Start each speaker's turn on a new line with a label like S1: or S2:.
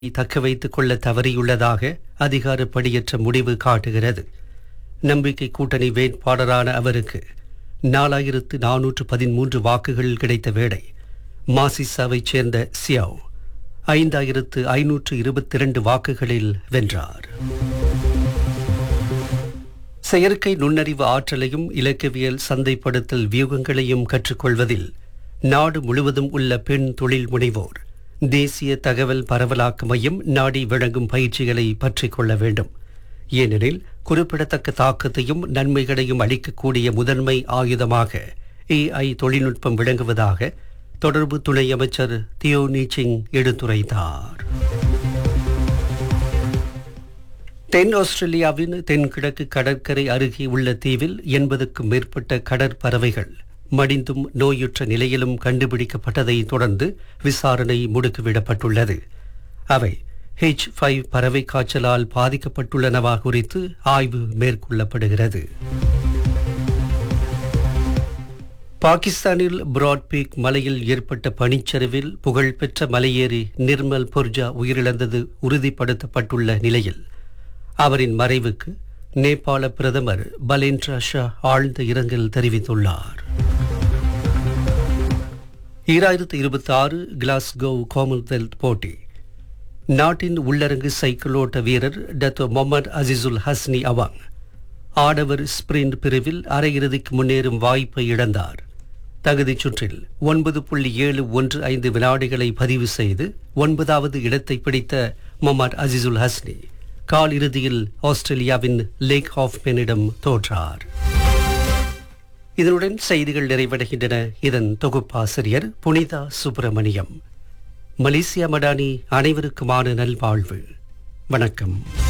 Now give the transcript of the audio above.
S1: தக்க வைத்துக் கொள்ள தவறியுள்ளதாக அதிகாரப்படியற்ற முடிவு காட்டுகிறது நம்பிக்கை கூட்டணி வேட்பாளரான அவருக்கு நாலாயிரத்து நானூற்று பதிமூன்று வாக்குகள் கிடைத்த வேளை மாசிசாவைச் சேர்ந்த சியாவ் ஐந்தாயிரத்து ஐநூற்று இருபத்தி இரண்டு வாக்குகளில் வென்றார் செயற்கை நுண்ணறிவு ஆற்றலையும் இலக்கவியல் சந்தைப்படுத்தல் வியூகங்களையும் கற்றுக்கொள்வதில் நாடு முழுவதும் உள்ள பெண் தொழில் முனைவோர் தேசிய தகவல் பரவலாக்க மையம் நாடி வழங்கும் பயிற்சிகளை பற்றிக் கொள்ள வேண்டும் ஏனெனில் குறிப்பிடத்தக்க தாக்கத்தையும் நன்மைகளையும் அளிக்கக்கூடிய முதன்மை ஆயுதமாக ஏஐ தொழில்நுட்பம் விளங்குவதாக தொடர்பு துணை அமைச்சர் தியோ நீச்சிங் எடுத்துரைத்தார் தென் ஆஸ்திரேலியாவின் தென்கிழக்கு கடற்கரை அருகே உள்ள தீவில் எண்பதுக்கும் மேற்பட்ட கடற்பறவைகள் மடிந்தும் நோயுற்ற நிலையிலும் கண்டுபிடிக்கப்பட்டதை தொடர்ந்து விசாரணை முடுக்கிவிடப்பட்டுள்ளது அவை ஹெச் ஃபைவ் பறவை காய்ச்சலால் பாதிக்கப்பட்டுள்ளனவா குறித்து ஆய்வு மேற்கொள்ளப்படுகிறது பாகிஸ்தானில் பிராட்பீக் மலையில் ஏற்பட்ட பனிச்சரிவில் புகழ்பெற்ற மலையேறி நிர்மல் பொர்ஜா உயிரிழந்தது உறுதிப்படுத்தப்பட்டுள்ள நிலையில் அவரின் மறைவுக்கு நேபாள பிரதமர் பலேந்திரா ஷா ஆழ்ந்த இரங்கல் தெரிவித்துள்ளார் ஈராயிரத்து இருபத்தி ஆறு கிளாஸ்கோ காமன்வெல்த் போட்டி நாட்டின் உள்ளரங்கு சைக்கிளோட்ட வீரர் Dato Mohamad Azizulhasni Awang ஆடவர் ஸ்பிரிண்ட் பிரிவில் அரையிறுதிக்கு முன்னேறும் வாய்ப்பை இழந்தார் தகுதிச் சுற்றில் ஒன்பது புள்ளி ஏழு ஒன்று ஐந்து வினாடிகளை பதிவு செய்து ஒன்பதாவது இடத்தை பிடித்த முகமது அசிசுல் ஹஸ்னி கால் இறுதியில் ஆஸ்திரேலியாவின் லேக் ஹாஃப்மெனிடம் தோற்றார் இதனுடன் செய்திகள் நிறைவடைகின்றன இதன் தொகுப்பாசிரியர் புனிதா சுப்பிரமணியம் மலேசியா மடானி அனைவருக்குமான நல்வாழ்வு வணக்கம்